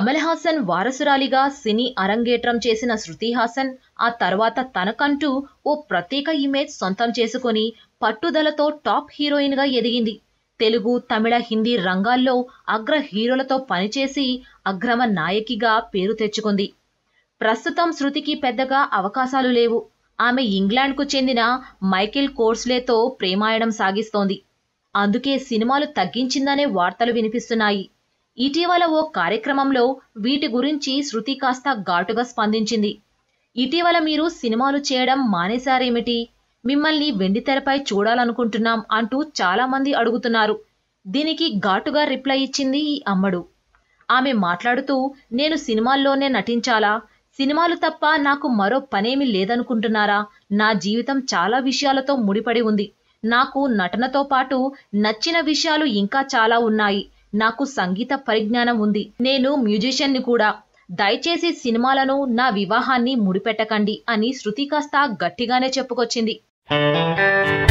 కమల్ హాసన్ వారసురాలిగా సినీ అరంగేట్రం చేసిన శృతి హాసన్ ఆ తర్వాత తనకంటూ ఓ ప్రత్యేక ఇమేజ్ సొంతం చేసుకొని పట్టుదలతో టాప్ హీరోయిన్గా ఎదిగింది తెలుగు తమిళ హిందీ రంగాల్లో అగ్ర హీరోలతో పనిచేసి అగ్రమ నాయకిగా పేరు తెచ్చుకుంది ప్రస్తుతం శృతికి పెద్దగా అవకాశాలు లేవు ఆమె ఇంగ్లాండ్కు చెందిన మైకేల్ కోర్స్లేతో ప్రేమాయణం సాగిస్తోంది అందుకే సినిమాలు తగ్గించిందనే వార్తలు వినిపిస్తున్నాయి ఇటీవల ఓ కార్యక్రమంలో వీటి గురించి శృతి కాస్త ఘాటుగా స్పందించింది ఇటీవల మీరు సినిమాలు చేయడం మానేశారేమిటి మిమ్మల్ని వెండితెరపై చూడాలనుకుంటున్నాం అంటూ చాలా మంది అడుగుతున్నారు దీనికి ఘాటుగా రిప్లై ఇచ్చింది ఈ అమ్మడు ఆమె మాట్లాడుతూ నేను సినిమాల్లోనే నటించాలా సినిమాలు తప్ప నాకు మరో పనేమి లేదనుకుంటున్నారా నా జీవితం చాలా విషయాలతో ముడిపడి ఉంది నాకు నటనతో పాటు నచ్చిన విషయాలు ఇంకా చాలా ఉన్నాయి నాకు సంగీత పరిజ్ఞానం ఉంది నేను మ్యూజిషియన్ని కూడా దయచేసి సినిమాలను నా వివాహాన్ని ముడిపెట్టకండి అని శృతి కాస్త గట్టిగానే చెప్పుకొచ్చింది